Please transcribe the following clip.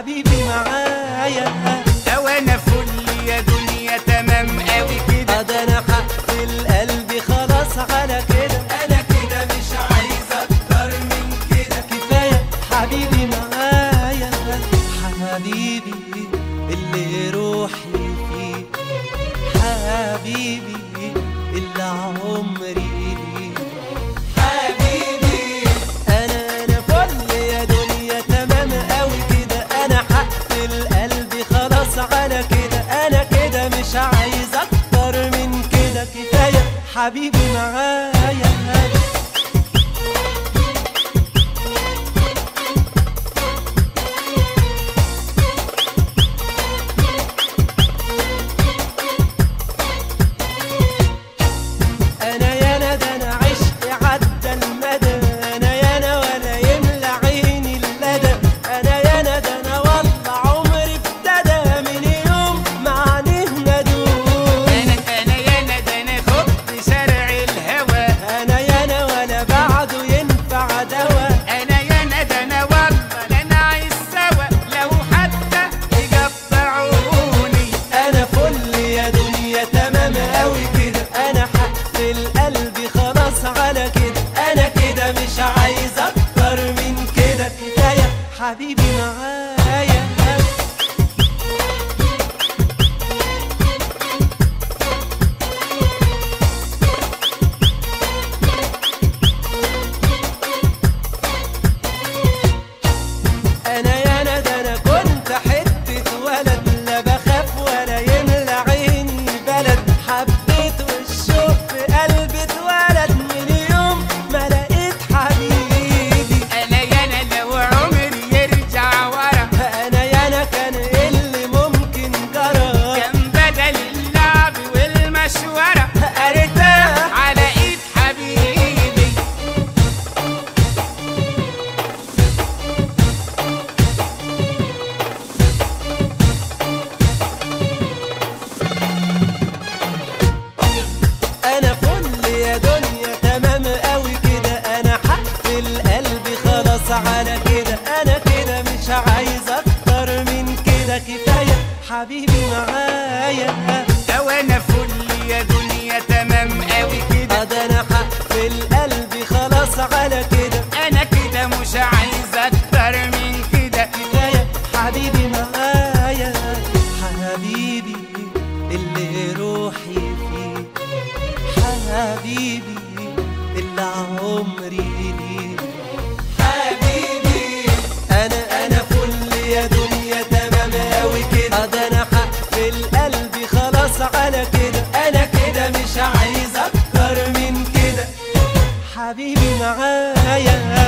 حبيبي معايا او انا فل يا دنيا تمام قوي كده ده انا هقفل قلبي خلاص على كده انا كده مش عايز اكتر من كده كفاية حبيبي معايا حبيبي اللي روحي فيه حبيبي اللي عمري ليه حبيبي انا انا فل يا دنيا تمام قوي كده انا هقفل قلبي خلاص على كده انا كده مش عايز اكتر من كده كفايه حبيبي معايا انا يا انا ده انا عشق عدى المدى انا يا انا ولا يملى عيني اللدى انا يا انا ده انا والله عمري ابتدى من يوم ما عنينا دول انا انا يا انا ده انا خد شارع الهوى انا يا انا ولا بعده ينفع دوا انا يا انا ده انا والله لا انا عايز سوا لو حتى يقطعوني انا فل يا دنيا تمام قوي كده انا هقفل قلبي خلاص على كده انا كده مش عايز اكتر من كده كفايه حبيبي معايا انا يا انا ده انا كنت حته ولد لا بخاف ولا يملى عيني بلد حبيت والشوق في قلبي اتولد من يوم ما لقيت حبيبي انا يا انا لو عمري يرجع ورا انا يا انا كان إيه اللي ممكن جرى كان بدل اللعب والمشورة ارتاح على ايد حبيبي انا فل يا دنيا تمام قوي كده انا هقفل قلبي خلاص على كده انا كده مش عايز اكتر من كده كفايه حبيبي معايا او انا فل يا دنيا تمام قوي كده ده انا هقفل قلبي خلاص على كده انا كده مش عايز اكتر من كده كفايه حبيبي معايا حبيبي اللي روحي فيه حبيبي اللي عمري ليه حبيبي انا انا فل يا دنيا تمام قوي كده ده انا هقفل قلبي خلاص على كده انا كده مش عايز اكتر من كده حبيبي معايا